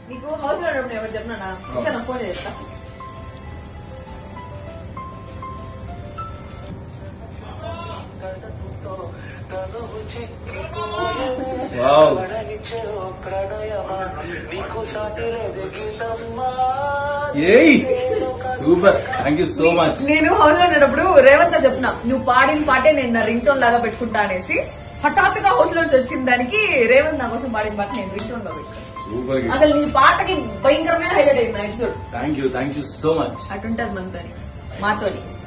నీకు హౌస్ లో ఉన్నప్పుడు ఎవరు చెప్పినా ఇంకా నా ఫోన్ చేస్తా వావ్. ఏయ్ super thank you so much నేను హౌస్ లో ఉండేటప్పుడు రేవంత్ తో చెప్పిన నువ్వు పాడిన పాటే నేను నా రింగ్ టోన్ లాగా పెట్టుకుంటా అనేసి హఠాత్తుగా హౌస్ లోంచి వచ్చిన దానికి రేవంత్ నా కోసం పాడిన పాట నేను రింగ్ టోన్ గా పెట్టుకున్నాను సూపర్ అసలు నీ పాటకి భయంకరమైన హైలైట్ అయింది episode thank you thank you so much అటుంటది మనతోని మాతోని